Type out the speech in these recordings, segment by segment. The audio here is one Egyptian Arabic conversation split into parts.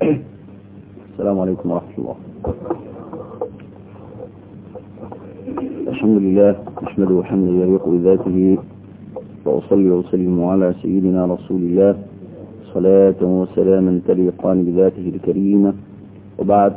السلام عليكم ورحمة الله الحمد لله نحمده حمدا يليق بذاته وأصلي وأسلم على سيدنا رسول الله صلاة وسلاما تليقان بذاته الكريمة وبعد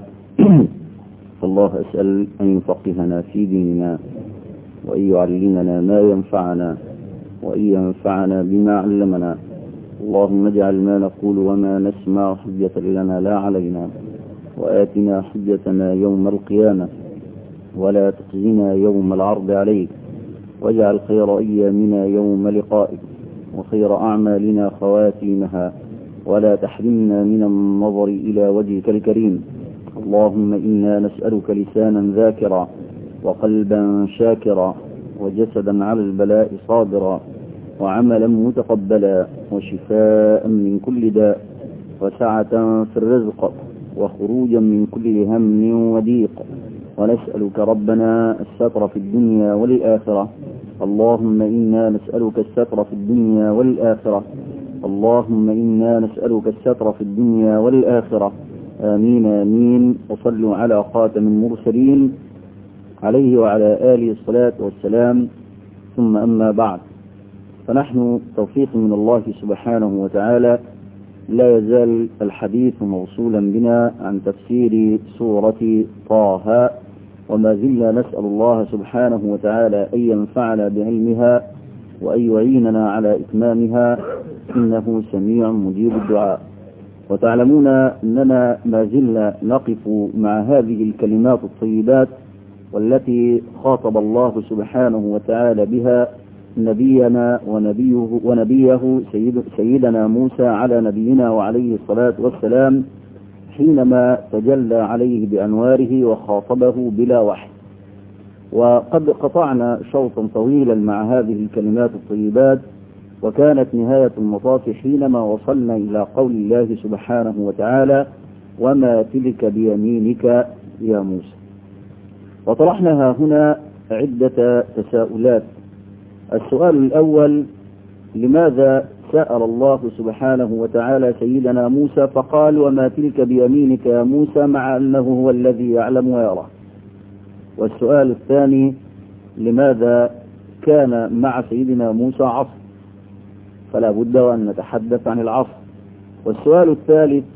فالله أسأل أن يفقهنا في ديننا وأن يعلمنا ما ينفعنا وأن ينفعنا بما علمنا اللهم اجعل ما نقول وما نسمع حجة لنا لا علينا وآتنا حجتنا يوم القيامة ولا تخزنا يوم العرض عليك واجعل خير أيامنا يوم لقائك وخير أعمالنا خواتيمها ولا تحرمنا من النظر إلى وجهك الكريم اللهم إنا نسألك لسانا ذاكرا وقلبا شاكرا وجسدا على البلاء صابرا وعملا متقبلا وشفاء من كل داء وسعة في الرزق وخروجا من كل هم وضيق ونسألك ربنا الستر في الدنيا والآخرة اللهم إنا نسألك الستر في الدنيا والآخرة اللهم إنا نسألك الستر في الدنيا والآخرة آمين آمين وصلوا على خاتم المرسلين عليه وعلى آله الصلاة والسلام ثم أما بعد فنحن توفيق من الله سبحانه وتعالى لا يزال الحديث موصولا بنا عن تفسير سورة طه وما زلنا نسأل الله سبحانه وتعالى أن ينفعنا بعلمها وأن يعيننا على إتمامها إنه سميع مجيب الدعاء وتعلمون أننا ما زلنا نقف مع هذه الكلمات الطيبات والتي خاطب الله سبحانه وتعالى بها نبينا ونبيه, ونبيه سيد سيدنا موسى على نبينا وعليه الصلاة والسلام حينما تجلى عليه بأنواره وخاطبه بلا وحي وقد قطعنا شوطا طويلا مع هذه الكلمات الطيبات وكانت نهاية المطاف حينما وصلنا إلى قول الله سبحانه وتعالى وما تلك بيمينك يا موسى وطرحنا هنا عدة تساؤلات السؤال الأول لماذا سأل الله سبحانه وتعالى سيدنا موسى فقال وما تلك بيمينك يا موسى مع أنه هو الذي يعلم ويرى والسؤال الثاني لماذا كان مع سيدنا موسى عصر فلا بد وأن نتحدث عن العصر والسؤال الثالث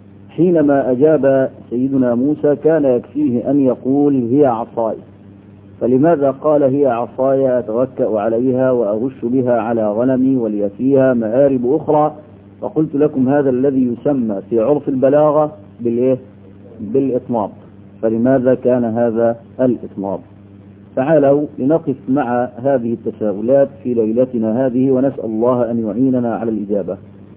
حينما أجاب سيدنا موسى كان يكفيه أن يقول هي عصاي فلماذا قال هي عصاي أتوكأ عليها وأغش بها على غنمي ولي فيها مآرب أخرى وقلت لكم هذا الذي يسمى في عرف البلاغة بالإيه؟ بالإطناب فلماذا كان هذا الإطناب تعالوا لنقف مع هذه التساؤلات في ليلتنا هذه ونسأل الله أن يعيننا على الإجابة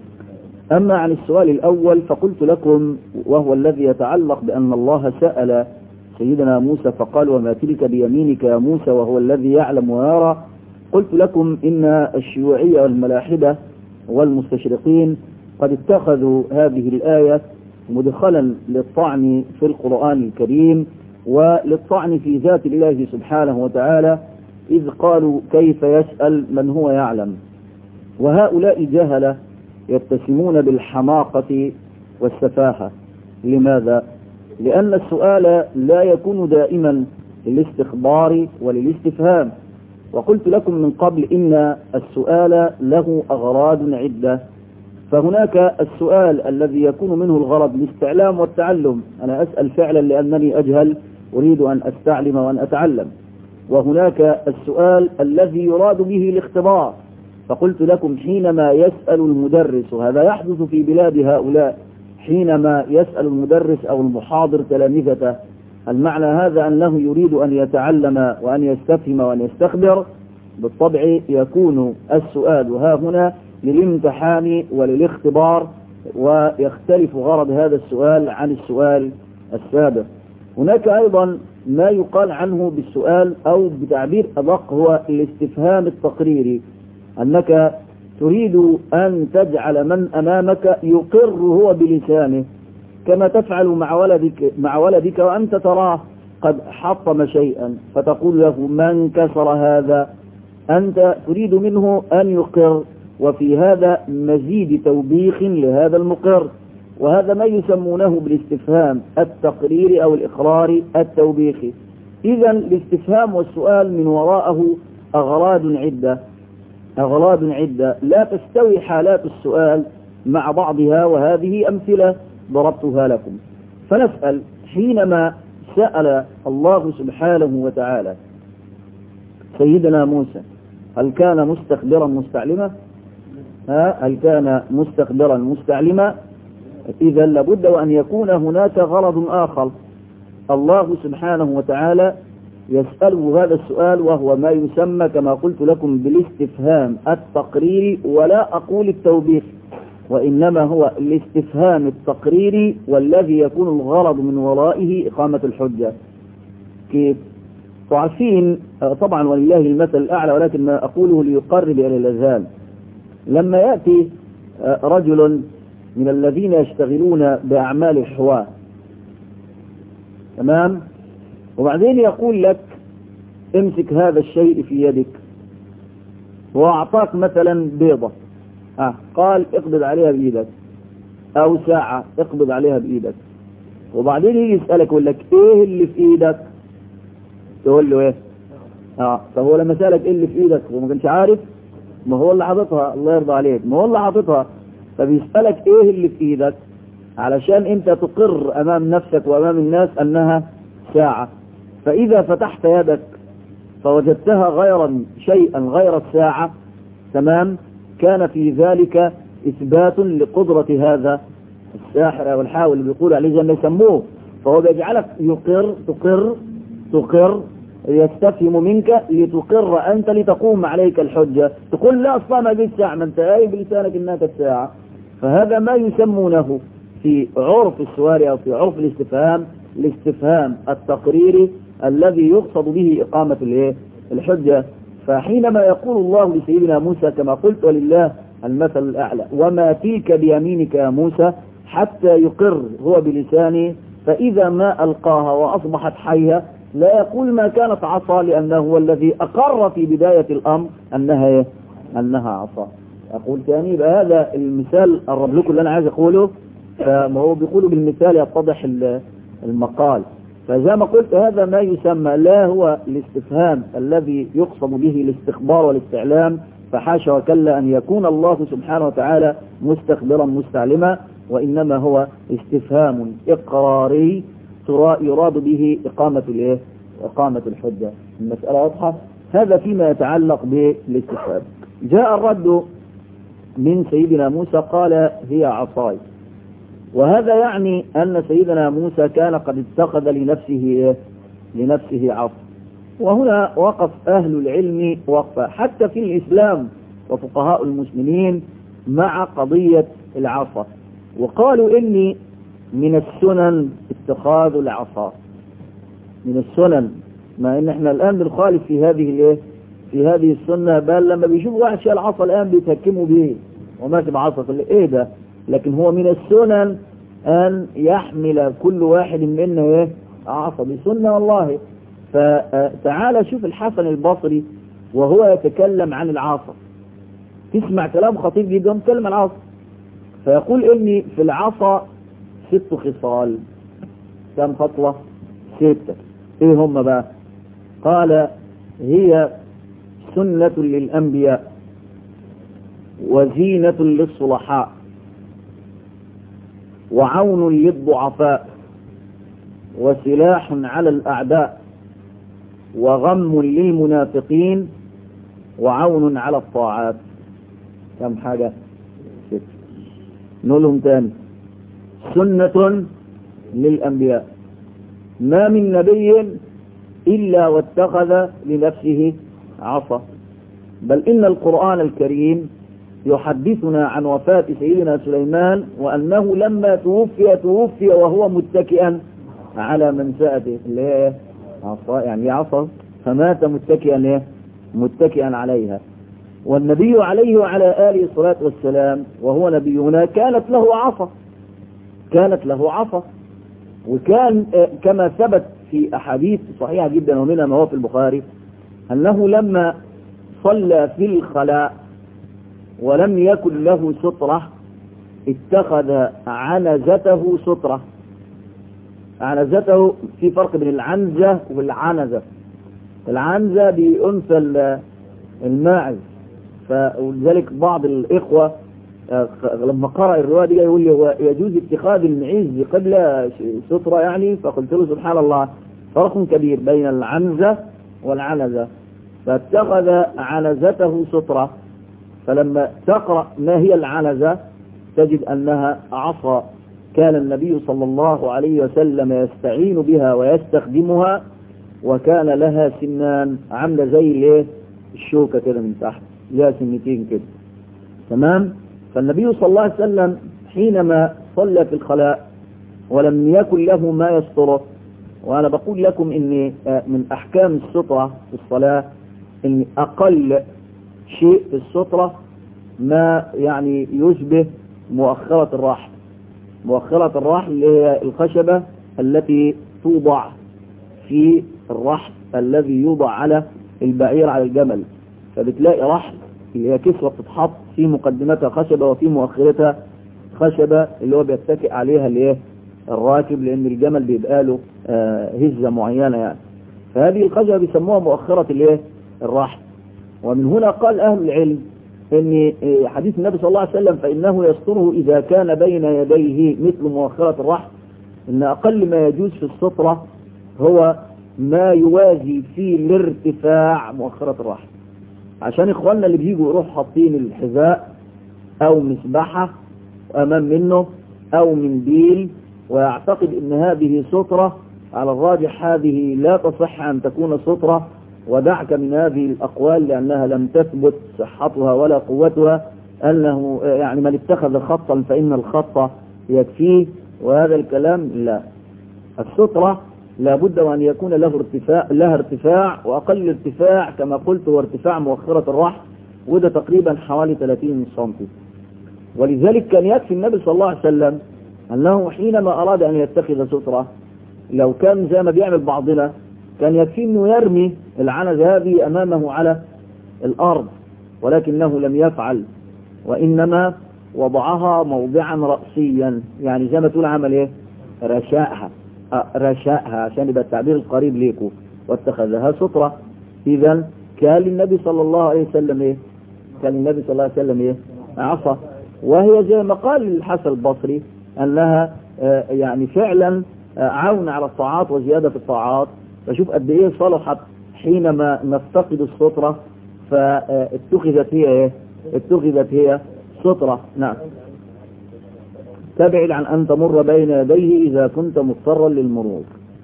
أما عن السؤال الأول فقلت لكم وهو الذي يتعلق بأن الله سأل سيدنا موسى فقال وما تلك بيمينك يا موسى وهو الذي يعلم ويرى قلت لكم إن الشيوعية والملاحدة والمستشرقين قد اتخذوا هذه الآية مدخلا للطعن في القرآن الكريم وللطعن في ذات الله سبحانه وتعالى إذ قالوا كيف يسأل من هو يعلم وهؤلاء جهلة يتسمون بالحماقة والسفاهة لماذا؟ لأن السؤال لا يكون دائما للاستخبار وللاستفهام وقلت لكم من قبل إن السؤال له أغراض عدة فهناك السؤال الذي يكون منه الغرض الاستعلام والتعلم أنا أسأل فعلا لأنني أجهل أريد أن أستعلم وأن أتعلم وهناك السؤال الذي يراد به الاختبار فقلت لكم حينما يسأل المدرس وهذا يحدث في بلاد هؤلاء حينما يسأل المدرس أو المحاضر تلامذته المعنى هذا أنه يريد أن يتعلم وأن يستفهم وأن يستخبر بالطبع يكون السؤال ها هنا للامتحان وللاختبار ويختلف غرض هذا السؤال عن السؤال السابق هناك أيضا ما يقال عنه بالسؤال أو بتعبير أدق هو الاستفهام التقريري أنك تريد أن تجعل من أمامك يقر هو بلسانه كما تفعل مع ولدك, مع ولدك وأنت تراه قد حطم شيئا فتقول له من كسر هذا أنت تريد منه أن يقر وفي هذا مزيد توبيخ لهذا المقر وهذا ما يسمونه بالاستفهام التقريري أو الإقراري التوبيخي إذا الاستفهام والسؤال من وراءه أغراض عدة أغراض عدة لا تستوي حالات السؤال مع بعضها وهذه أمثلة ضربتها لكم فنسأل حينما سأل الله سبحانه وتعالى سيدنا موسى هل كان مستخبرا مستعلما ها هل كان مستخبرا مستعلما إذا لابد وأن يكون هناك غرض آخر الله سبحانه وتعالى يسأله هذا السؤال وهو ما يسمى كما قلت لكم بالاستفهام التقريري ولا أقول التوبيخ وإنما هو الاستفهام التقريري والذي يكون الغرض من ورائه إقامة الحجة كيف تعرفين طبعا ولله المثل الأعلى ولكن ما أقوله ليقرب إلى الأذهان لما يأتي رجل من الذين يشتغلون بأعمال الحواة تمام وبعدين يقول لك امسك هذا الشيء في يدك وأعطاك مثلا بيضة آه قال اقبض عليها بإيدك أو ساعة اقبض عليها بإيدك وبعدين يجي يسألك يقول لك ايه اللي في ايدك تقول له ايه اه فهو لما سألك ايه اللي في ايدك وما كانش عارف ما هو اللي حاططها الله يرضى عليك ما هو اللي حاططها فبيسألك ايه اللي في ايدك علشان انت تقر امام نفسك وامام الناس انها ساعة فاذا فتحت يدك فوجدتها غيرا شيئا غير الساعة تمام كان في ذلك اثبات لقدرة هذا الساحر او الحاول اللي بيقول عليه زي ما يسموه فهو بيجعلك يقر تقر تقر يستفهم منك لتقر أنت لتقوم عليك الحجة تقول لا أصلا ما جيت ساعة ما أنت قايل بلسانك إنها الساعة فهذا ما يسمونه في عرف السؤال أو في عرف الاستفهام الاستفهام التقريري الذي يقصد به إقامة الايه الحجة فحينما يقول الله لسيدنا موسى كما قلت ولله المثل الأعلى وما تلك بيمينك يا موسى حتى يقر هو بلسانه فإذا ما ألقاها وأصبحت حية لا يقول ما كانت عصا لأنه هو الذي أقر في بداية الأمر أنها إيه؟ أنها عصا أقول ثاني هذا المثال الرب لكم اللي أنا عايز أقوله فما هو بيقولوا بالمثال يتضح المقال فزي ما قلت هذا ما يسمى لا هو الاستفهام الذي يقصد به الاستخبار والاستعلام فحاشا وكلا أن يكون الله سبحانه وتعالى مستخبرا مستعلما وإنما هو استفهام إقراري يراد به إقامة الإيه؟ إقامة الحجة المسألة واضحة هذا فيما يتعلق بالاستفهام جاء الرد من سيدنا موسى قال هي عصاي وهذا يعني أن سيدنا موسى كان قد اتخذ لنفسه إيه؟ لنفسه عصا وهنا وقف أهل العلم وقفة حتى في الإسلام وفقهاء المسلمين مع قضية العصا وقالوا إني من السنن اتخاذ العصا من السنن مع ان احنا الان بنخالف في هذه الايه في هذه السنة بل لما بيشوف واحد شايل العصا الان بيتهكموا به وماشي بعصا يقول ايه ده لكن هو من السنن ان يحمل كل واحد منا ايه عصا دي سنة والله فتعال شوف الحسن البصري وهو يتكلم عن العصا تسمع كلام خطير جدا يتكلم عن العصا فيقول اني في العصا ست خصال كم خطوة ستة ايه هم بقى قال هي سنة للأنبياء وزينة للصلحاء وعون للضعفاء وسلاح على الأعداء وغم للمنافقين وعون على الطاعات كم حاجة ست نقولهم تاني سنة للأنبياء ما من نبي إلا واتخذ لنفسه عصا بل إن القرآن الكريم يحدثنا عن وفاة سيدنا سليمان وأنه لما توفي توفي وهو متكئا على منسأته اللي هي عصا يعني عصا فمات متكئا ايه متكئا عليها والنبي عليه وعلى آله الصلاة والسلام وهو نبينا كانت له عصا كانت له عصا وكان كما ثبت في أحاديث صحيحة جدا ومنها ما هو في البخاري أنه لما صلى في الخلاء ولم يكن له سترة اتخذ عنزته سترة عنزته في فرق بين العنزة والعنزة العنزة بأنثى الماعز فلذلك بعض الإخوة لما قرأ الرواية دي يقول لي هو يجوز اتخاذ المعيز قبل سترة يعني فقلت له سبحان الله فرق كبير بين العنزة والعنزة فاتخذ عنزته سترة فلما تقرأ ما هي العنزة تجد أنها عصا كان النبي صلى الله عليه وسلم يستعين بها ويستخدمها وكان لها سنان عاملة زي الايه الشوكة كده من تحت لها سنتين كده تمام فالنبي صلى الله عليه وسلم حينما صلى في الخلاء ولم يكن له ما يستره وأنا بقول لكم إن من أحكام السترة في الصلاة إن أقل شيء في السترة ما يعني يشبه مؤخرة الراحل مؤخرة الراحل اللي هي الخشبة التي توضع في الرحل الذي يوضع على البعير على الجمل فبتلاقي رحل اللي هي كسوة بتتحط في مقدمتها خشبة وفي مؤخرتها خشبة اللي هو بيتكئ عليها الايه الراكب لان الجمل بيبقى له آه هزة معينة يعني فهذه الخشبة بيسموها مؤخرة الايه الرحل ومن هنا قال اهل العلم ان حديث النبي صلى الله عليه وسلم فانه يستره اذا كان بين يديه مثل مؤخرة الرحل ان اقل ما يجوز في السترة هو ما يوازي في الارتفاع مؤخرة الرحل عشان اخواننا اللي بيجوا يروحوا حاطين الحذاء او مسبحة امام منه او منديل ويعتقد ان هذه سترة على الراجح هذه لا تصح ان تكون سترة ودعك من هذه الاقوال لانها لم تثبت صحتها ولا قوتها انه يعني من اتخذ خطا فان الخط يكفيه وهذا الكلام لا السترة لابد وأن يكون له ارتفاع لها ارتفاع وأقل ارتفاع كما قلت هو ارتفاع مؤخرة الرحل وده تقريبا حوالي 30 سم ولذلك كان يكفي النبي صلى الله عليه وسلم أنه حينما أراد أن يتخذ سترة لو كان زي ما بيعمل بعضنا كان يكفي أنه يرمي العنز هذه أمامه على الأرض ولكنه لم يفعل وإنما وضعها موضعا رأسيا يعني زي ما تقول عمل ايه رشاءها رشاءها عشان يبقى التعبير القريب ليكم واتخذها سترة اذا كان للنبي صلى الله عليه وسلم ايه كان للنبي صلى الله عليه وسلم ايه عصا وهي زي ما قال الحسن البصري انها آه يعني فعلا آه عون على الطاعات وزيادة في الطاعات فشوف قد ايه صلحت حينما نفتقد السترة فاتخذت هي ايه اتخذت هي سترة نعم تبعد عن أن تمر بين يديه إذا كنت مضطرا للمرور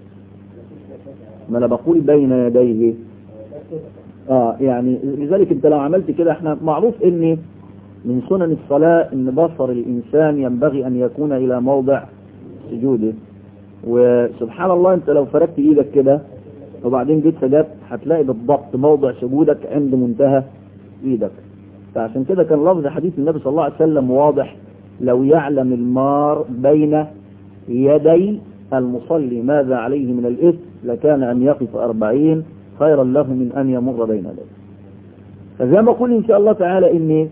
ما أنا بقول بين يديه آه يعني لذلك أنت لو عملت كده احنا معروف ان من سنن الصلاة ان بصر الإنسان ينبغي أن يكون إلى موضع سجوده وسبحان الله أنت لو فردت إيدك كده وبعدين جيت سجدت هتلاقي بالضبط موضع سجودك عند منتهى إيدك فعشان كده كان لفظ حديث النبي صلى الله عليه وسلم واضح لو يعلم المار بين يدي المصلي ماذا عليه من الإثم لكان أن يقف أربعين خيرا له من أن يمر بين يديه فزي ما قل إن شاء الله تعالى إن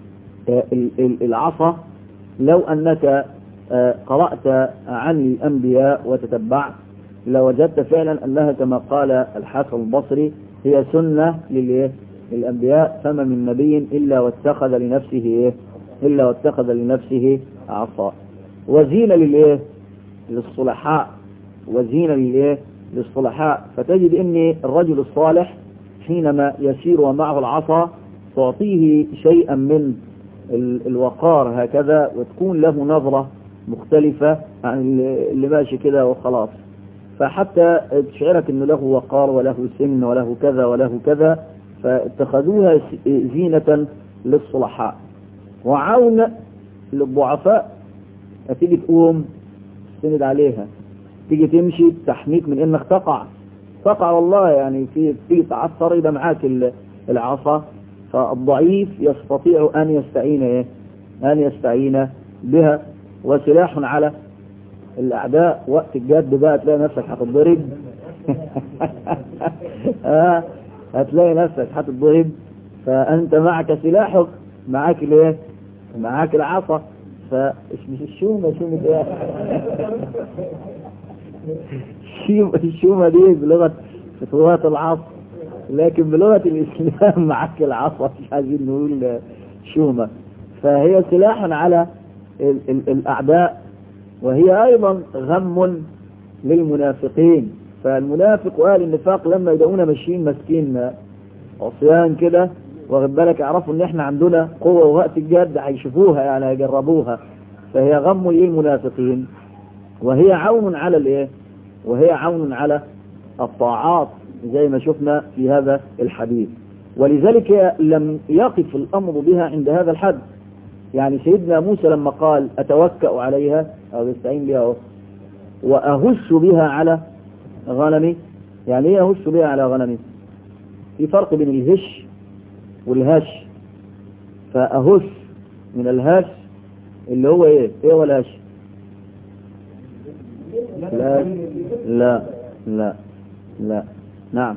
العصا لو أنك قرأت عن الأنبياء وتتبعت لوجدت فعلا أنها كما قال الحسن البصري هي سنة للأنبياء فما من نبي إلا واتخذ لنفسه إيه إلا واتخذ لنفسه عصا وزينة للإيه للصلحاء وزينة للإيه للصلحاء فتجد أن الرجل الصالح حينما يسير ومعه العصا تعطيه شيئا من الوقار هكذا وتكون له نظرة مختلفة عن اللي ماشي كده وخلاص فحتى تشعرك انه له وقار وله سن وله كذا وله كذا فاتخذوها زينة للصلحاء وعون للضعفاء هتيجي تقوم تسند عليها تيجي تمشي تحميك من انك تقع تقع والله يعني في في تعثر يبقى معاك العصا فالضعيف يستطيع ان يستعين ايه ان يستعين بها وسلاح على الاعداء وقت الجد بقى تلاقي نفسك هتتضرب آه هتلاقي نفسك هتتضرب فانت معك سلاحك معاك الايه معاك العصا فمش الشومة شومة ايه الشومة الشومة دي بلغة فتوات العصر لكن بلغة الإسلام معك العصا مش عايزين نقول شومة فهي سلاح على ال ال الأعداء وهي أيضا غم للمنافقين فالمنافق وأهل النفاق لما يدعونا ماشيين ماسكين عصيان كده واخد بالك يعرفوا ان احنا عندنا قوة ووقت الجد هيشوفوها يعني هيجربوها فهي غم للمنافقين وهي عون على الايه وهي عون على الطاعات زي ما شفنا في هذا الحديث ولذلك لم يقف الأمر بها عند هذا الحد يعني سيدنا موسى لما قال أتوكأ عليها أو يستعين بها وأهش بها على غنمي يعني ايه أهش بها على غنمي في فرق بين الهش والهش فأهش من الهش اللي هو ايه ايه هو الهش لا لا لا لا نعم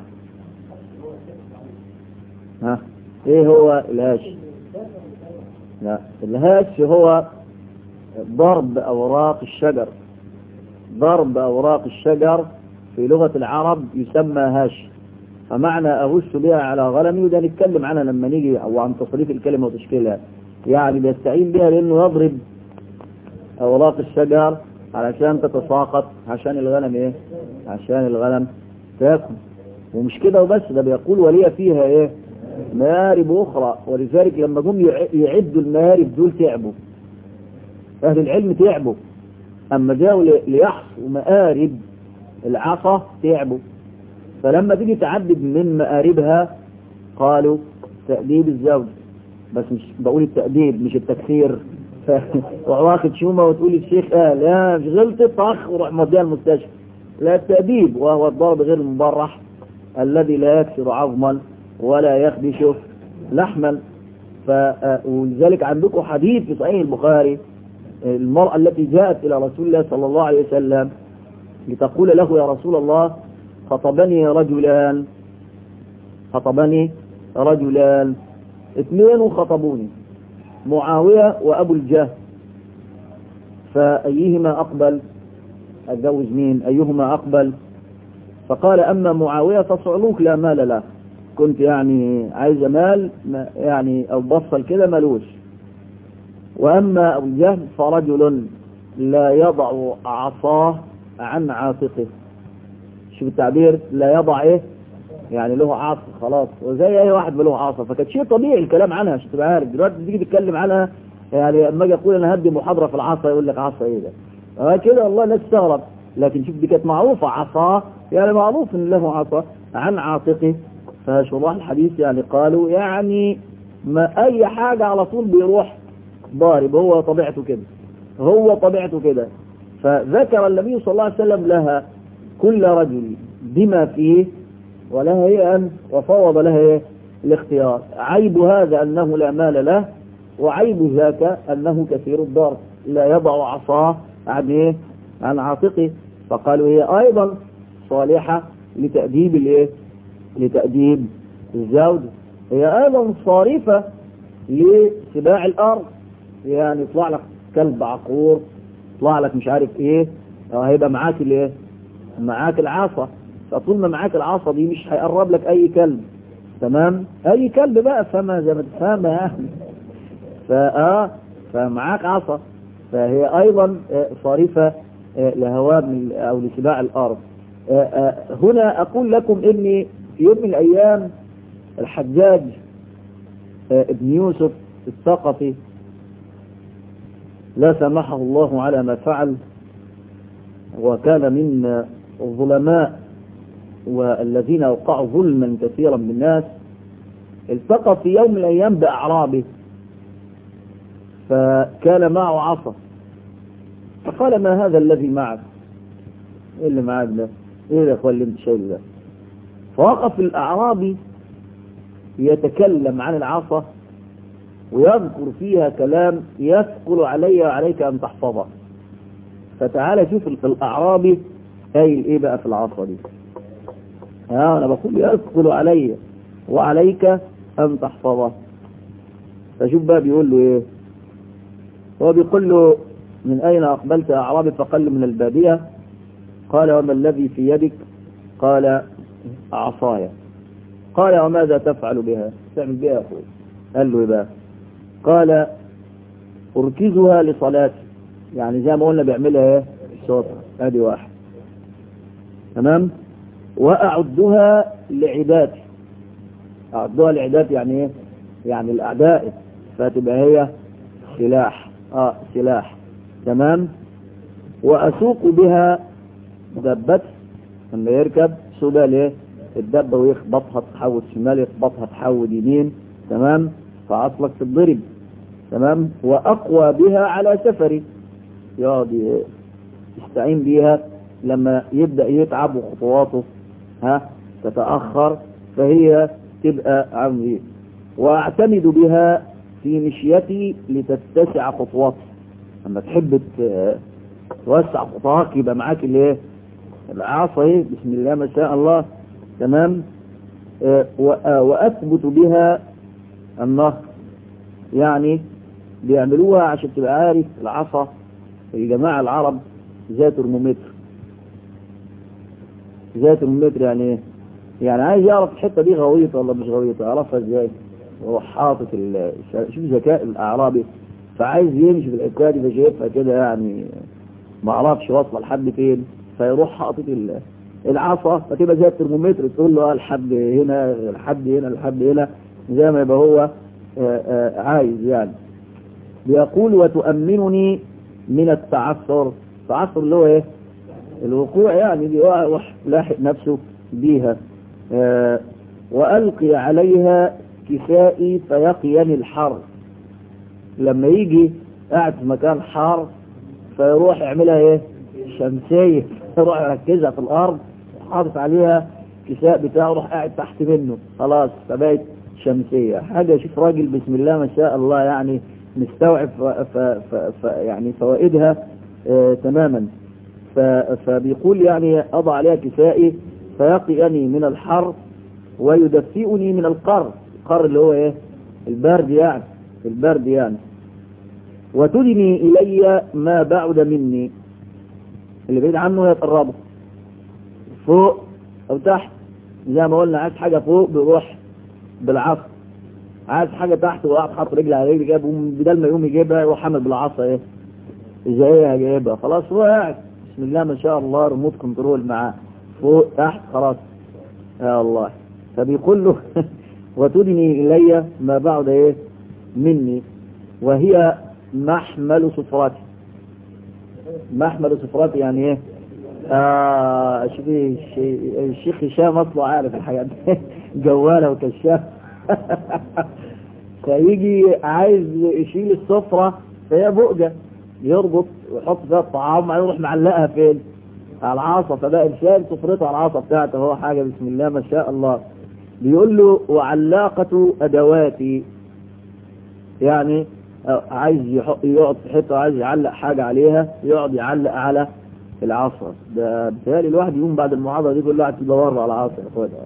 ها ايه هو الهاش لا الهاش هو ضرب اوراق الشجر ضرب اوراق الشجر في لغة العرب يسمى هاش فمعنى اهش بها على غنمي وده نتكلم عنها لما نيجي او عن تصريف الكلمة وتشكيلها يعني بيستعين بها لانه يضرب اوراق الشجر علشان تتساقط عشان الغنم ايه عشان الغنم تاكل ومش كده وبس ده بيقول ولي فيها ايه مآرب اخرى ولذلك لما جم يعدوا المآرب دول تعبوا اهل العلم تعبوا اما جاءوا ليحصوا مآرب العصا تعبوا فلما تيجي تعدد من مآربها قالوا تأديب الزوج بس مش بقول التأديب مش التكثير واخد شومة وتقول الشيخ قال لا مش غلطت طخ وروح موديها المستشفى لا التأديب وهو الضرب غير المبرح الذي لا يكسر عظما ولا يخدش لحما ولذلك عندكم حديث في صحيح البخاري المرأة التي جاءت إلى رسول الله صلى الله عليه وسلم لتقول له يا رسول الله خطبني رجلان خطبني رجلان اثنين خطبوني معاوية وأبو الجهل فأيهما أقبل أتجوز مين أيهما أقبل فقال أما معاوية فصعلوك لا مال له كنت يعني عايز مال يعني أو بصل كده ملوش وأما أبو الجهل فرجل لا يضع عصاه عن عاتقه شوف التعبير لا يضع ايه يعني له عصا خلاص وزي اي واحد له عصا فكانت شيء طبيعي الكلام عنها عشان تبقى عارف دلوقتي تيجي تتكلم عنها يعني لما اجي اقول انا هدي محاضره في العصا يقول لك عصا ايه ده اه كده والله الناس تستغرب لكن شوف دي كانت معروفه عصا يعني معروف ان له عصا عن عاتقه فشراح الحديث يعني قالوا يعني ما اي حاجه على طول بيروح ضارب هو طبيعته كده هو طبيعته كده فذكر النبي صلى الله عليه وسلم لها كل رجل بما فيه ولها هي أن وفوض لها إيه؟ الاختيار عيب هذا أنه لا مال له وعيب ذاك أنه كثير الضرب لا يضع عصاه عن إيه؟ عن عاتقه فقالوا هي أيضا صالحة لتأديب الإيه؟ لتأديب الزوج هي أيضا صارفة لسباع الأرض يعني يطلع لك كلب عقور يطلع لك مش عارف ايه هيبقى معاك الايه معاك العصا فطول ما معاك العصا دي مش هيقرب لك اي كلب تمام اي كلب بقى فما زي ما تفهم يعني فاه فمعاك عصا فهي ايضا صارفة لهوام او لسباع الارض هنا اقول لكم اني في يوم من الايام الحجاج ابن يوسف الثقفي لا سمحه الله على ما فعل وكان من الظلماء والذين وقعوا ظلما كثيرا بالناس التقى في يوم من الأيام بأعرابه فكان معه عصا فقال ما هذا الذي معك ايه اللي معك ده ايه يا اخوان اللي انت شايله ده فوقف الأعرابي يتكلم عن العصا ويذكر فيها كلام يثقل علي وعليك أن تحفظه فتعالى شوف الأعرابي قايل إيه بقى في العصا دي ها أنا بقول يثقل علي وعليك أن تحفظه فشوف بقى بيقول له إيه هو بيقول له من أين أقبلت يا أعرابي فقال له من البادية قال وما الذي في يدك قال عصايا قال وماذا تفعل بها تعمل بها يا أخوي قال له إيه بقى قال أركزها لصلاتي يعني زي ما قلنا بيعملها ايه الصوت ادي واحد تمام وأعدها لعبادي أعدها لعبادي يعني ايه يعني الأعداء فتبقى هي سلاح اه سلاح تمام وأسوق بها دبتي لما يركب سوق ليه الدبة ويخبطها تحود شمال يخبطها تحود يمين تمام فعصلك تتضرب تمام وأقوى بها على سفري يقعد يستعين بيها لما يبدأ يتعب وخطواته ها تتأخر فهي تبقى عمري وأعتمد بها في مشيتي لتتسع خطواتي لما تحب توسع خطواك يبقى معاك الايه العصا ايه بسم الله ما شاء الله تمام آه وأثبت بها النهر يعني بيعملوها عشان تبقى عارف العصا الجماعة العرب ذات ترمومتر ذات ترمومتر يعني ايه يعني عايز يعرف الحتة دي غويطة ولا مش غويطة يعرفها ازاي هو حاطط شوف ذكاء الاعرابي فعايز يمشي في الحكايه دي فشايفها كده يعني ما اعرفش واصله لحد فين فيروح حاطط العصا فتبقى زي الترمومتر تقول له لحد هنا لحد هنا لحد هنا زي ما يبقى هو آآ آآ عايز يعني بيقول وتؤمنني من التعثر التعثر اللي هو ايه الوقوع يعني بيروح لاحق نفسه بيها وألقي عليها كسائي فيقيني الحر لما يجي قاعد في مكان حار فيروح يعملها ايه شمسية يروح يركزها في الارض حاطط عليها كساء بتاعه يروح قاعد تحت منه خلاص فبقت شمسية حاجة شوف راجل بسم الله ما شاء الله يعني مستوعب ف ف ف ف يعني فوائدها آه تماما ف فبيقول يعني أضع عليها كسائي فيقيني من الحر ويدفئني من القر القر اللي هو ايه البرد يعني البرد يعني وتدني إلي ما بعد مني اللي بعيد عنه يتقربه فوق أو تحت زي ما قلنا عايز حاجة فوق بيروح بالعصا عايز حاجة تحت وقعد حاط رجل على رجل جاب بدل ما يقوم يجيبها يروح حامل بالعصا ايه ازاي هي جايبها خلاص هو قاعد بسم الله ما شاء الله ريموت كنترول معاه فوق تحت خلاص يا الله فبيقول له وتدني إلي ما بعد ايه مني وهي محمل صفراتي محمل صفراتي يعني ايه آه شوفي الشيخ هشام اصله عارف الحاجات دي جواله وكشاف فيجي عايز يشيل السفرة فهي بؤجة يربط ويحط فيها الطعام يروح معلقها فين على العصا فبقى شال سفرته على العصا بتاعته هو حاجة بسم الله ما شاء الله بيقول له وعلاقة أدواتي يعني عايز يقعد في حته عايز يعلق حاجة عليها يقعد يعلق على العصا ده بتهيألي الواحد يقوم بعد المعاضرة دي يقول له قاعد تدور على العصا يا اخويا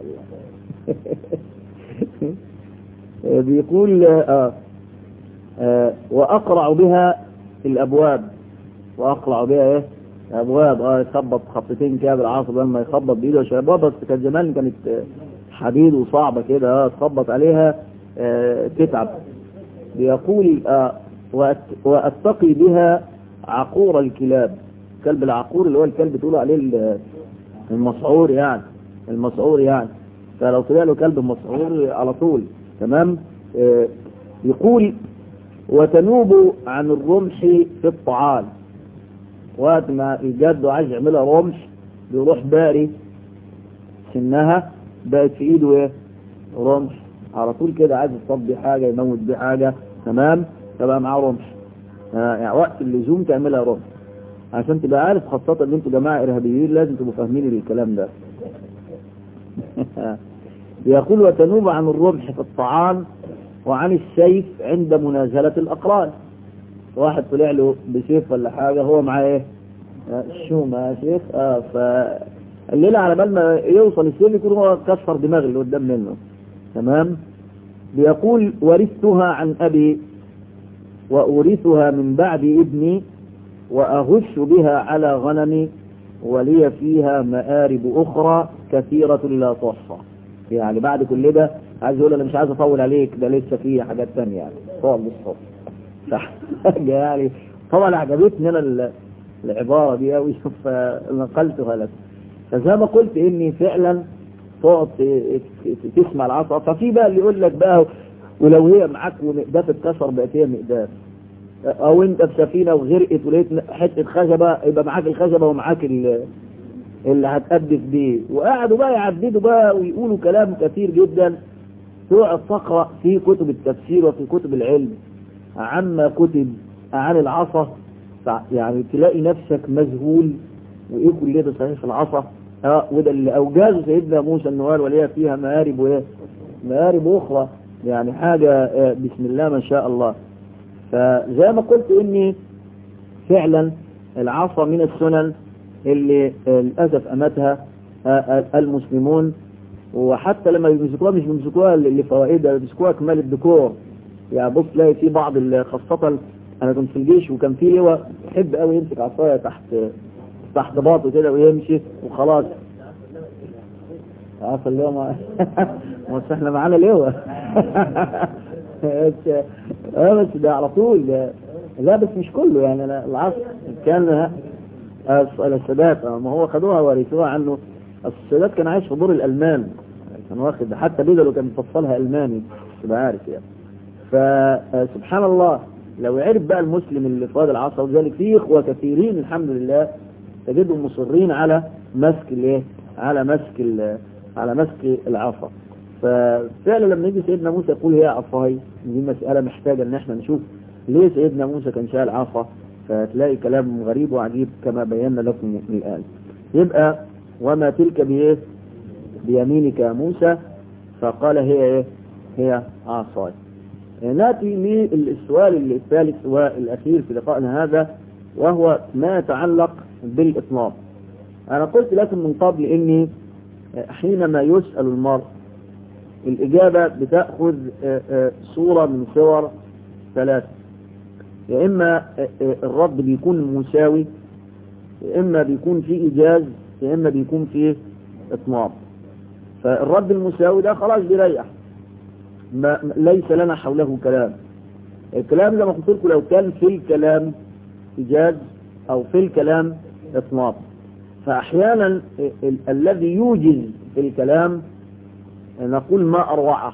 بيقول آه آه وأقرع بها الأبواب وأقرع بها إيه أبواب اه يخبط خبطتين كده بالعصا لما يخبط بإيده عشان أبواب بس كان زمان كانت حديد وصعبة كده اه تخبط عليها آه تتعب بيقول آه وأتقي بها عقور الكلاب كلب العقور اللي هو الكلب تقول عليه المسعور يعني المسعور يعني فلو طلع له كلب مسعور على طول تمام آه يقول وتنوب عن الرمح في الطعام وقت ما الجد عايز يعملها رمح بيروح باري سنها بقت في ايده ايه رمح على طول كده عايز يصبي حاجة يموت بيه حاجة تمام تبقى معاه رمح آه يعني وقت اللزوم تعملها رمح عشان تبقى عارف خاصة ان انتوا جماعة ارهابيين لازم تبقوا فاهمين الكلام ده يقول وتنوب عن الرمح في الطعام وعن السيف عند منازلة الأقران واحد طلع له بسيف ولا حاجة هو معاه ايه شو ما شيخ اه فالليلة على بال ما يوصل السيف يكون هو كسر دماغ اللي قدام منه تمام بيقول ورثتها عن أبي وأورثها من بعد ابني وأغش بها على غنمي ولي فيها مآرب أخرى كثيرة لا تحصى يعني بعد كل ده عايز يقول انا مش عايز اطول عليك ده لسه في حاجات تانية يعني خالص خالص يعني طبعا عجبتني انا العبارة دي قوي فنقلتها لك فزي ما قلت اني فعلا تقعد تسمع العصا ففي بقى اللي يقول لك بقى ولو هي معاك ومقداف اتكسر بقت هي مقداف او انت في سفينه وغرقت ولقيت حته خشبه يبقى معاك الخشبه ومعاك اللي هتقدس بيه وقعدوا بقى يعددوا بقى ويقولوا كلام كثير جدا تقعد تقرا في كتب التفسير وفي كتب العلم عما كتب عن العصا يعني تلاقي نفسك مذهول وايه كل ده صحيح في العصا اه وده اللي اوجازه سيدنا موسى انه قال وليها فيها مآرب وايه مآرب اخرى يعني حاجة آه بسم الله ما شاء الله فزي ما قلت اني فعلا العصا من السنن اللي للأسف أمتها المسلمون وحتى لما بيمسكوها مش بيمسكوها لفوائدها بيمسكوها كمال الديكور يعني بص تلاقي في بعض خاصة أنا كنت في الجيش وكان في لواء يحب قوي يمسك عصاية تحت تحت باطه كده ويمشي وخلاص عصا اللواء ما بس احنا معانا لواء اه بس ده على طول لا بس مش كله يعني أنا العصر كان السادات ما هو خدوها ورثوها عنه السادات كان عايش في دور الألمان كان واخد حتى بدله كان مفصلها ألماني تبقى عارف يعني فسبحان الله لو عرف بقى المسلم اللي في هذا العصر وذلك فيه إخوة كثيرين الحمد لله تجدهم مصرين على مسك الايه على مسك على مسك العصا ففعلا لما يجي سيدنا موسى يقول هي عصاي دي مسألة محتاجة ان احنا نشوف ليه سيدنا موسى كان شايل عصا فتلاقي كلام غريب وعجيب كما بينا لكم الآن يبقى وما تلك بإيه بيمينك يا موسى فقال هي إيه هي عصاي ناتي للسؤال الثالث والأخير في لقائنا هذا وهو ما يتعلق بالإطلاق أنا قلت لكم من قبل إني حينما يسأل المرء الإجابة بتأخذ صورة من صور ثلاثة يا إما الرد بيكون مساوي يا إما بيكون فيه إيجاز يا إما بيكون فيه إطناب فالرد المساوي ده خلاص بيريح ما ليس لنا حوله كلام الكلام زي ما قلت لكم لو كان في الكلام إيجاز أو في الكلام إطناب فأحيانا ال ال الذي يوجز في الكلام نقول ما أروعه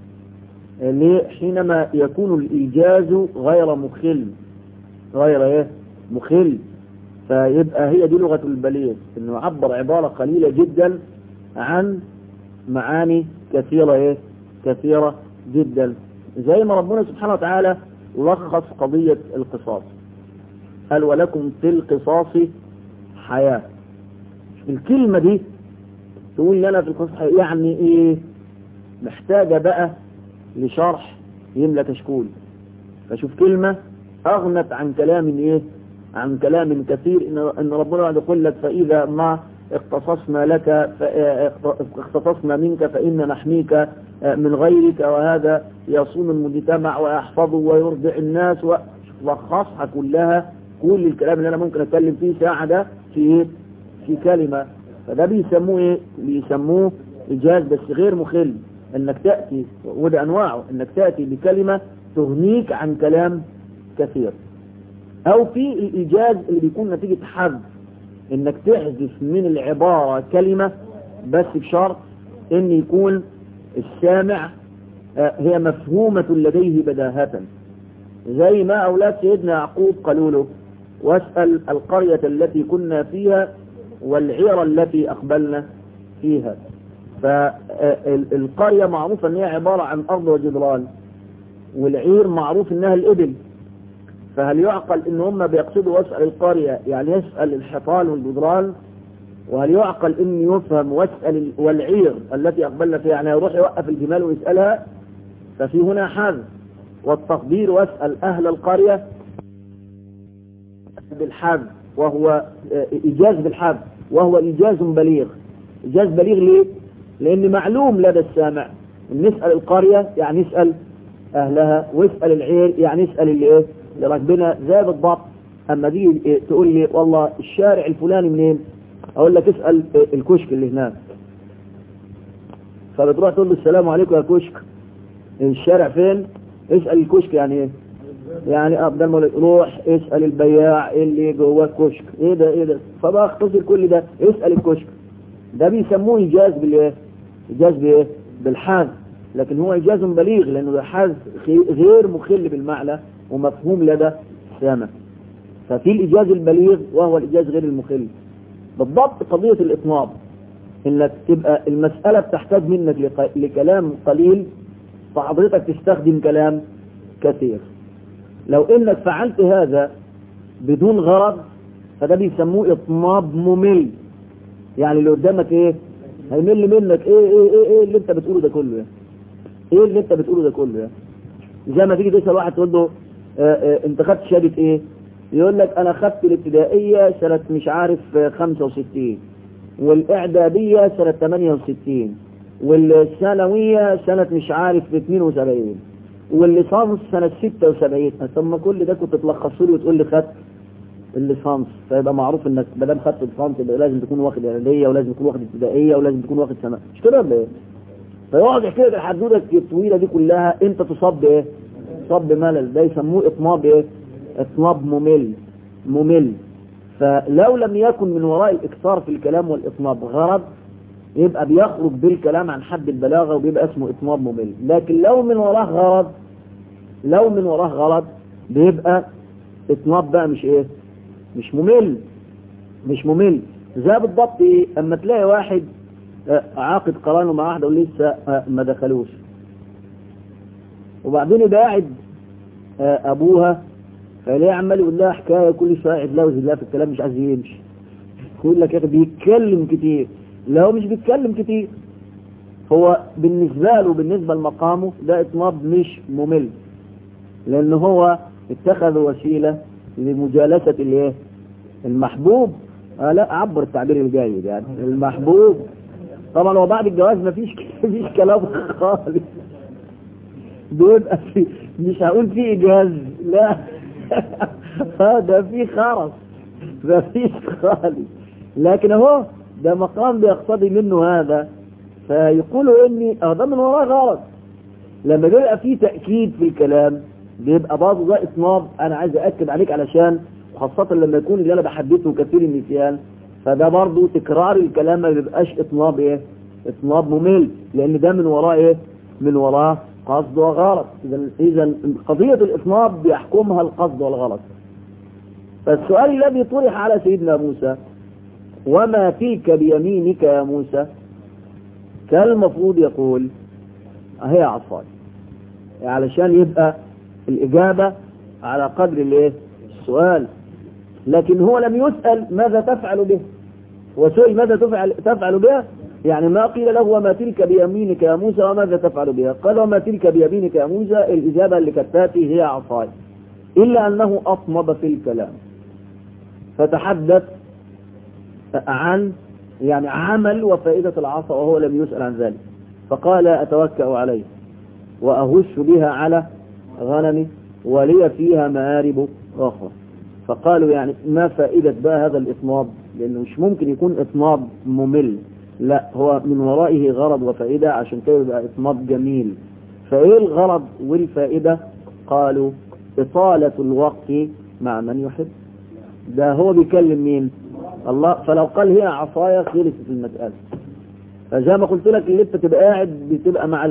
حينما يكون الإيجاز غير مخل غير ايه مخل فيبقى هي دي لغة البليغ انه يعبر عبارة قليلة جدا عن معاني كثيرة ايه كثيرة جدا زي ما ربنا سبحانه وتعالى لخص قضية القصاص قال ولكم في القصاص حياة الكلمة دي تقول لنا في القصاص حياة يعني ايه محتاجة بقى لشرح يملى كشكول فشوف كلمة أغنت عن كلام إيه عن كلام كثير إن, إن ربنا يقول لك فإذا ما اختصصنا لك اختصصنا منك فإن نحميك من غيرك وهذا يصون المجتمع ويحفظه ويرضع الناس ولخصها كلها كل الكلام اللي أنا ممكن أتكلم فيه ساعة ده في إيه في كلمة فده بيسموه إيه بيسموه إجاز بس غير مخل انك تأتي وده انواعه انك تأتي بكلمة تغنيك عن كلام كثير او في الايجاز اللي بيكون نتيجة حذف انك تحذف من العبارة كلمة بس بشرط ان يكون السامع هي مفهومة لديه بداهة زي ما اولاد سيدنا يعقوب قالوا له واسأل القرية التي كنا فيها والعير التي اقبلنا فيها فالقرية معروفة ان هي عبارة عن ارض وجدران والعير معروف انها الابل فهل يعقل ان هم بيقصدوا واسأل القرية يعني يسأل الحيطان والجدران وهل يعقل ان يفهم واسأل والعير التي اقبلنا فيها يعني يروح يوقف الجمال ويسألها ففي هنا حذف والتقدير واسأل اهل القرية بالحذف وهو ايجاز بالحذف وهو ايجاز بليغ ايجاز بليغ ليه لان معلوم لدى السامع ان نسأل القرية يعني نسأل اهلها واسأل العير يعني نسأل اللي ايه اللي راكبينها زي بالضبط اما تيجي تقول لي والله الشارع الفلاني منين اقول لك اسال الكشك اللي هناك فبتروح تقول له السلام عليكم يا كشك الشارع فين اسال الكشك يعني ايه يعني اه بدل ما روح اسال البياع اللي جوه الكشك ايه ده ايه ده فبختصر كل ده اسال الكشك ده بيسموه ايجاز بالايه ايجاز بايه بالحاز لكن هو ايجاز بليغ لانه ده حاز غير مخل بالمعنى ومفهوم لدى السامع ففي الايجاز البليغ وهو الايجاز غير المخل بالضبط قضية الاطناب انك تبقى المسألة بتحتاج منك لق- لكلام قليل فحضرتك تستخدم كلام كثير لو انك فعلت هذا بدون غرض فده بيسموه اطناب ممل يعني اللي قدامك ايه هيمل منك ايه ايه ايه, إيه اللي انت بتقوله ده كله يعني ايه اللي انت بتقوله ده كله يعني زي ما تيجي تسال واحد تقول له آه آه انت خدت شهاده ايه يقول لك انا خدت الابتدائيه سنه مش عارف آه، 65 والاعداديه سنه 68 والثانويه سنه مش عارف 72 والليسانس سنه 76 طب ما كل ده كنت تلخصه لي وتقول لي خدت الليسانس فيبقى معروف انك ما دام خدت الليسانس يبقى لازم تكون واخد اعداديه ولازم تكون واخد ابتدائيه ولازم تكون واخد سنه مش كده ولا ايه؟ فيقعد يحكي لك الحدوته الطويله دي كلها انت تصاب بايه؟ تصاب بملل ده يسموه اطناب ايه؟ اطناب ممل ممل فلو لم يكن من وراء الاكثار في الكلام والاطناب غرض يبقى بيخرج بالكلام عن حد البلاغه وبيبقى اسمه اطناب ممل لكن لو من وراه غرض لو من وراه غرض بيبقى اطناب بقى مش ايه؟ مش ممل مش ممل زي بالضبط ايه اما تلاقي واحد آه، عاقد قرانه مع واحده ولسه آه، ما دخلوش وبعدين يبقى قاعد آه، ابوها فليه عمال يقول لها حكايه كل شويه يقعد لها ويزيد لها في الكلام مش عايز يمشي يقول لك يا اخي بيتكلم كتير لا هو مش بيتكلم كتير هو بالنسبه له بالنسبه لمقامه ده اطناب مش ممل لان هو اتخذ وسيله لمجالسه الايه المحبوب آه لا عبر التعبير الجيد يعني المحبوب طبعا هو بعد الجواز مفيش مفيش كلام خالص بيبقى في مش هقول في اجاز لا آه ده في خرس مفيش خالص لكن اهو ده مقام بيقتضي منه هذا فيقولوا اني اه ده من وراه غلط لما بيبقى في تأكيد في الكلام بيبقى برضه ده اطناب انا عايز اكد عليك علشان خاصة لما يكون اللي انا بحدثه كثير النسيان فده برضه تكرار الكلام ما بيبقاش اطناب ايه اطناب ممل لان ده من وراه ايه من وراه قصد وغلط اذا اذا قضية الاطناب بيحكمها القصد والغلط فالسؤال الذي طرح على سيدنا موسى وما تلك بيمينك يا موسى كان المفروض يقول هي عصاي علشان يبقى الإجابة على قدر الايه السؤال لكن هو لم يسأل ماذا تفعل به هو سئل ماذا تفعل, تفعل به يعني ما قيل له وما تلك بيمينك يا موسى وماذا تفعل بها قال وما تلك بيمينك يا موسى الإجابة اللي كانت تاتي هي عصاي إلا أنه أطنب في الكلام فتحدث عن يعني عمل وفائدة العصا وهو لم يسأل عن ذلك فقال أتوكأ عليه وأهش بها على غنمي ولي فيها مآرب أخرى فقالوا يعني ما فائدة بقى هذا الإطناب لأنه مش ممكن يكون إطناب ممل لا هو من ورائه غرض وفائدة عشان كده يبقى إطناب جميل فإيه الغرض والفائدة قالوا إطالة الوقت مع من يحب ده هو بيكلم مين الله فلو قال هي عصايا خلصت المسألة فزي ما قلت لك اللي انت تبقى قاعد بتبقى مع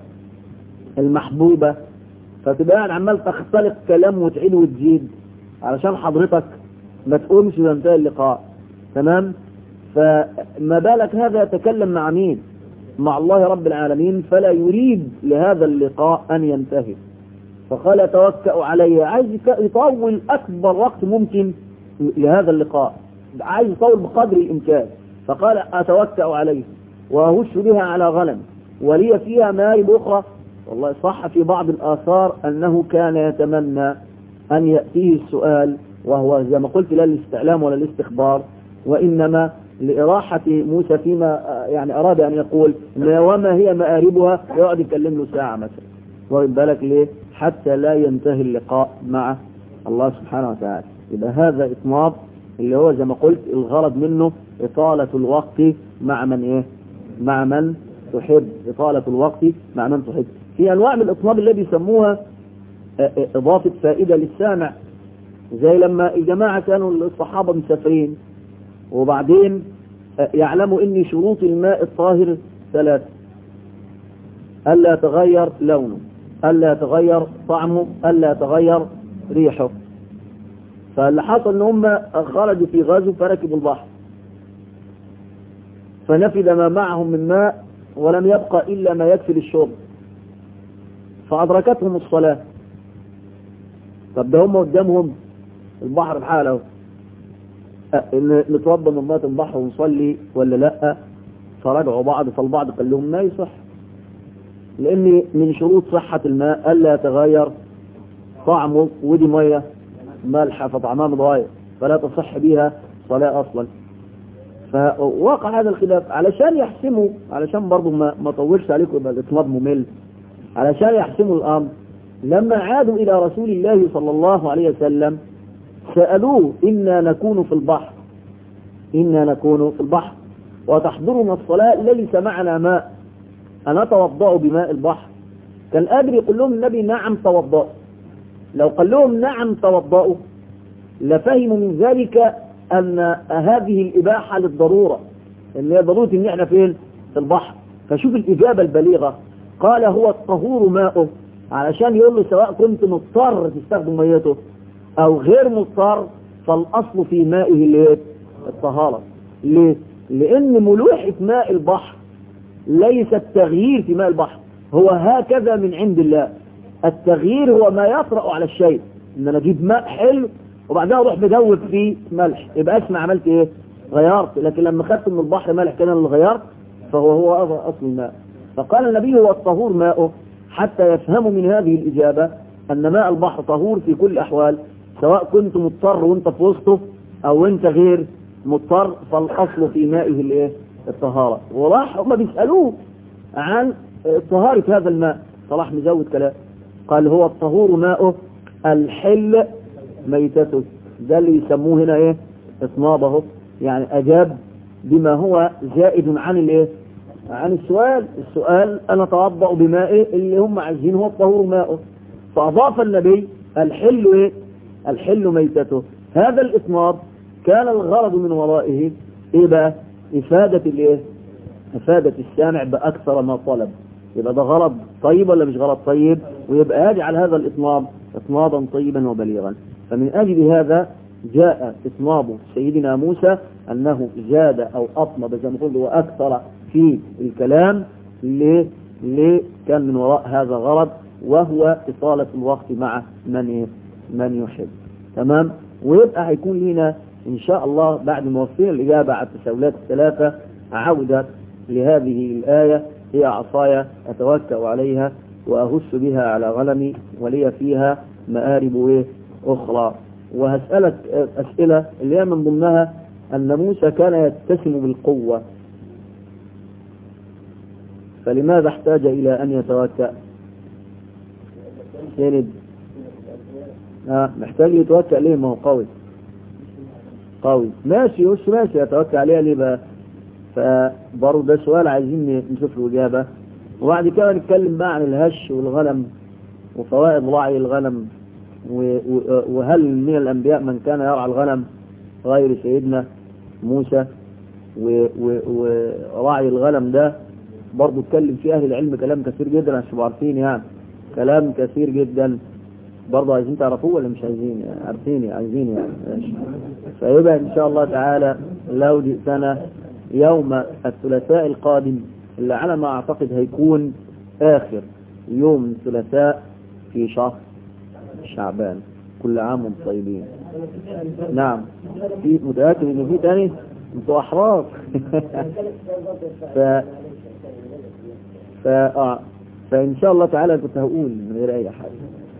المحبوبة فتبقى قاعد عمال تختلق كلام وتعيد وتزيد علشان حضرتك ما تقومش وينتهي اللقاء تمام فما بالك هذا يتكلم مع مين مع الله رب العالمين فلا يريد لهذا اللقاء أن ينتهي فقال توكأ علي عايز يطول أكبر وقت ممكن لهذا اللقاء عايز يطول بقدر الإمكان فقال أتوكأ عليه وأهش بها على غنم ولي فيها مارب أخرى والله صح في بعض الآثار أنه كان يتمنى أن يأتيه السؤال وهو زي ما قلت لا الاستعلام ولا الاستخبار وإنما لإراحة موسى فيما يعني أراد أن يقول وما هي مآربها يقعد يكلم له ساعة مثلا واخد بالك ليه حتى لا ينتهي اللقاء مع الله سبحانه وتعالى يبقى هذا إطناب اللي هو زي ما قلت الغرض منه إطالة الوقت مع من إيه مع من تحب إطالة الوقت مع من تحب في أنواع من الإطناب اللي بيسموها إضافة فائدة للسامع زي لما الجماعة كانوا الصحابة مسافرين وبعدين يعلموا ان شروط الماء الطاهر ثلاث ألا يتغير لونه ألا يتغير طعمه ألا يتغير ريحه فاللي حصل ان هم خرجوا في غزو فركبوا البحر فنفذ ما معهم من ماء ولم يبقى إلا ما يكفي للشرب فأدركتهم الصلاة طب ده هم قدامهم البحر بحاله نتوضى من ماء البحر ونصلي ولا لا فرجعوا بعض فالبعض قال لهم ما يصح لان من شروط صحة الماء الا يتغير طعمه ودي مية مالحة فطعمها متغير فلا تصح بها صلاة اصلا فوقع هذا الخلاف علشان يحسموا علشان برضه ما ما طولش عليكم يبقى الاطلاب ممل علشان يحسموا الامر لما عادوا الى رسول الله صلى الله عليه وسلم سألوه إنا نكون في البحر إنا نكون في البحر وتحضرنا الصلاة ليس معنا ماء أنا توضأ بماء البحر كان قادر يقول لهم النبي نعم توضأ لو قال لهم نعم توضأوا لفهموا من ذلك أن هذه الإباحة للضرورة إن هي ضرورة إن إحنا فين في البحر فشوف الإجابة البليغة قال هو الطهور ماؤه علشان يقول له سواء كنت مضطر تستخدم ميته او غير مضطر فالاصل في مائه الايه الطهارة ليه لان ملوحة ماء البحر ليس التغيير في ماء البحر هو هكذا من عند الله التغيير هو ما يطرأ على الشيء ان انا اجيب ماء حلو وبعدها اروح مدوب فيه ملح يبقى اسمع عملت ايه غيرت لكن لما خدت من البحر ملح كان اللي غيرت فهو هو اصل الماء فقال النبي هو الطهور ماؤه حتى يفهموا من هذه الإجابة أن ماء البحر طهور في كل الأحوال سواء كنت مضطر وانت في وسطه او انت غير مضطر فالاصل في مائه الايه الطهارة وراح هم بيسألوه عن طهارة هذا الماء صلاح مزود كلام قال هو الطهور ماؤه الحل ميتته ده اللي يسموه هنا ايه اطنابه يعني اجاب بما هو زائد عن الايه عن السؤال السؤال انا اتوضا بماء اللي هم عايزينه هو الطهور ماؤه فاضاف النبي الحل ايه الحل ميتته هذا الإطناب كان الغرض من ورائه إيه بقى إفادة الإيه إفادة السامع بأكثر ما طلب يبقى ده غرض طيب ولا مش غرض طيب ويبقى يجعل هذا الإطناب إطنابا طيبا وبليغا فمن أجل هذا جاء إطناب سيدنا موسى أنه زاد أو أطنب زي ما قلت وأكثر في الكلام ليه ليه كان من وراء هذا غرض وهو إطالة الوقت مع من إيه من يحب تمام ويبقى هيكون لنا إن شاء الله بعد ما وفينا الإجابة على التساؤلات الثلاثة عودة لهذه الآية هي عصايا أتوكأ عليها وأهس بها على غنمي ولي فيها مآرب إيه أخرى وهسألك أسئلة اللي هي من ضمنها أن موسى كان يتسم بالقوة فلماذا احتاج إلى أن يتوكأ سند آه محتاج يتوكل ليه ما هو قوي قوي ماشي وش ماشي يتوكل عليها ليه بقى فبرضه ده سؤال عايزين نشوف له إجابة وبعد كده نتكلم بقى عن الهش والغنم وفوائد رعي الغنم وهل من الأنبياء من كان يرعى الغنم غير سيدنا موسى ورعي الغنم ده برضه اتكلم فيه أهل العلم كلام كثير جدا عشان عارفين يعني كلام كثير جدا برضه عايزين تعرفوه ولا مش عايزين عارفين عايزين يعني فيبقى ان شاء الله تعالى لو جئتنا يوم الثلاثاء القادم اللي على ما اعتقد هيكون اخر يوم الثلاثاء في شهر شعبان كل عام وانتم طيبين نعم في متأكد ان في تاني انتوا احرار ف ف اه فان شاء الله تعالى كنت هقول من غير اي حاجه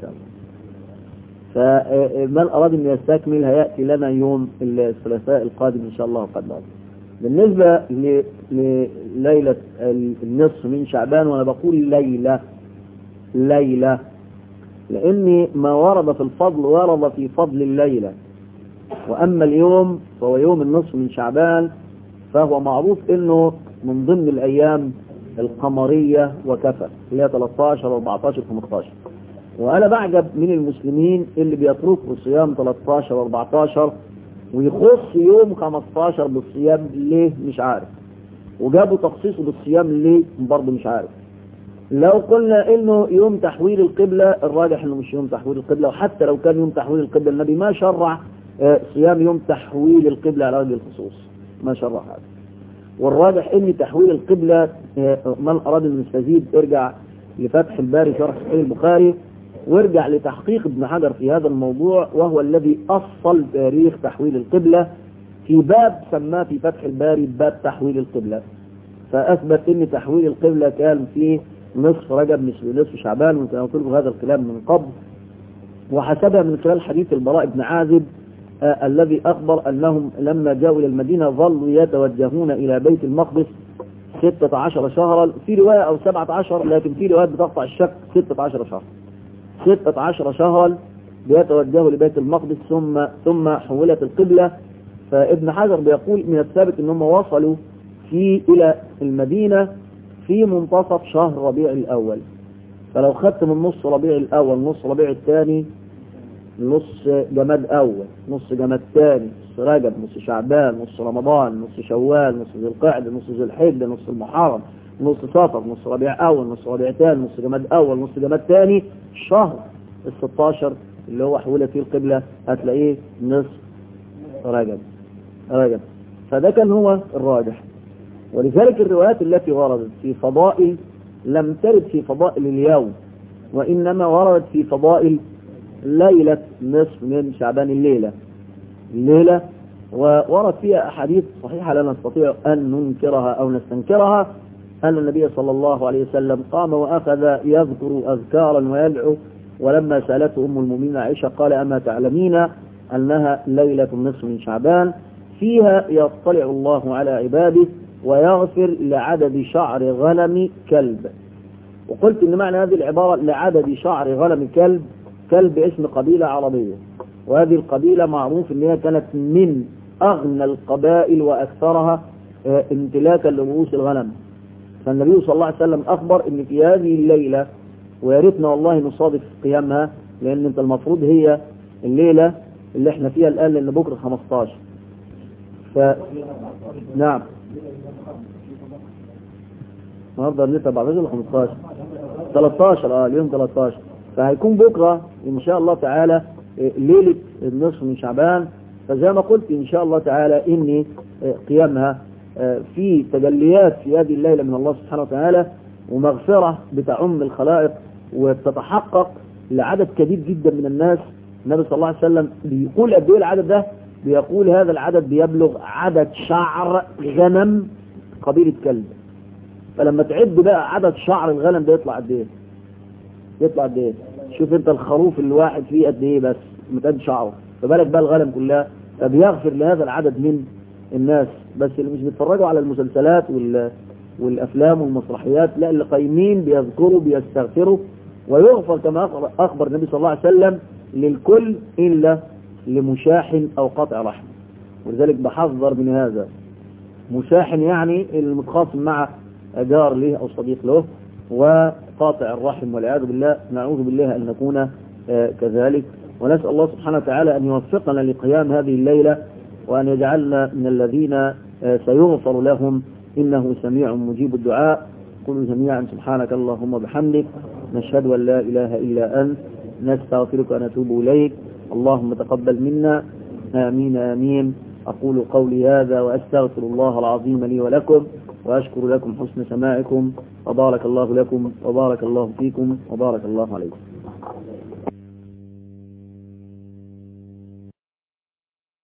فمن أراد أن يستكمل هيأتي لنا يوم الثلاثاء القادم إن شاء الله قد بالنسبة لليلة النصف من شعبان وأنا بقول ليلة ليلة لأن ما ورد في الفضل ورد في فضل الليلة وأما اليوم فهو يوم النصف من شعبان فهو معروف أنه من ضمن الأيام القمرية وكفى اللي هي 13 14 15 وأنا بعجب من المسلمين اللي بيتركوا صيام 13 14 ويخص يوم 15 بالصيام ليه مش عارف وجابوا تخصيصه بالصيام ليه برضه مش عارف لو قلنا انه يوم تحويل القبلة الراجح انه مش يوم تحويل القبلة وحتى لو كان يوم تحويل القبلة النبي ما شرع آه، صيام يوم تحويل القبلة على وجه الخصوص ما شرع هذا والراجح ان تحويل القبلة آه، من اراد ان يستزيد ارجع لفتح الباري شرح صحيح البخاري وارجع لتحقيق ابن حجر في هذا الموضوع وهو الذي اصل تاريخ تحويل القبلة في باب سماه في فتح الباري باب تحويل القبلة فاثبت ان تحويل القبلة كان في نصف رجب مش نصف شعبان وكان قلت لكم هذا الكلام من قبل وحسبها من خلال حديث البراء بن عازب آه الذي أخبر أنهم لما جاءوا إلى المدينة ظلوا يتوجهون إلى بيت المقدس 16 شهرا في رواية أو 17 لكن في روايات بتقطع الشك 16 شهرا 16 شهرا بيتوجهوا لبيت المقدس ثم ثم حولت القبلة فابن حجر بيقول من الثابت أنهم وصلوا في إلى المدينة في منتصف شهر ربيع الأول فلو خدت من نص ربيع الأول نص ربيع الثاني نص جماد أول نص جماد ثاني نص رجب نص شعبان نص رمضان نص شوال نص ذي القعدة نص ذي الحجة نص المحرم نص صفر نص ربيع أول نص ربيع ثاني نص جماد أول نص جماد ثاني شهر ال 16 اللي هو حولة فيه القبلة هتلاقيه نصف رجب رجب فده كان هو الراجح ولذلك الروايات التي وردت في فضائل لم ترد في فضائل اليوم وإنما وردت في فضائل ليلة نصف من شعبان الليلة الليلة وورد فيها أحاديث صحيحة لا نستطيع أن ننكرها أو نستنكرها أن النبي صلى الله عليه وسلم قام وأخذ يذكر أذكارا ويدعو ولما سألته أم المؤمنين عائشة قال أما تعلمين أنها ليلة النصف من شعبان فيها يطلع الله على عباده ويغفر لعدد شعر غنم كلب وقلت ان معنى هذه العبارة لعدد شعر غنم كلب كلب اسم قبيلة عربية وهذه القبيلة معروف ان هي كانت من اغنى القبائل واكثرها امتلاكا لرؤوس الغنم فالنبي صلى الله عليه وسلم اخبر ان في هذه الليلة ويا ريتنا والله نصادف قيامها لان انت المفروض هي الليلة اللي احنا فيها الان لان بكرة 15 ف نعم النهارده لسه 14 ولا 15 13 اه اليوم 13 فهيكون بكره ان شاء الله تعالى ليله النصف من شعبان فزي ما قلت ان شاء الله تعالى ان قيامها في تجليات في هذه الليله من الله سبحانه وتعالى ومغفره بتعم الخلائق وتتحقق لعدد كبير جدا من الناس النبي صلى الله عليه وسلم بيقول قد ايه العدد ده بيقول هذا العدد بيبلغ عدد شعر غنم قبيله كلب فلما تعد بقى عدد شعر الغنم ده يطلع قد ايه يطلع قد ايه شوف انت الخروف الواحد فيه قد ايه بس متقد شعره فبالك بقى الغنم كلها فبيغفر لهذا العدد من الناس بس اللي مش بيتفرجوا على المسلسلات وال والافلام والمسرحيات لا اللي قايمين بيذكروا بيستغفروا ويغفر كما اخبر النبي صلى الله عليه وسلم للكل الا لمشاحن او قطع رحم ولذلك بحذر من هذا مشاحن يعني المتخاصم مع جار له أو صديق له وقاطع الرحم والعياذ بالله نعوذ بالله أن نكون كذلك ونسأل الله سبحانه وتعالى أن يوفقنا لقيام هذه الليلة وأن يجعلنا من الذين سيغفر لهم إنه سميع مجيب الدعاء قلوا جميعا سبحانك اللهم وبحمدك نشهد أن لا إله إلا أنت نستغفرك ونتوب إليك اللهم تقبل منا آمين آمين أقول قولي هذا وأستغفر الله العظيم لي ولكم وأشكر لكم حسن سماعكم وبارك الله لكم وبارك الله فيكم وبارك الله عليكم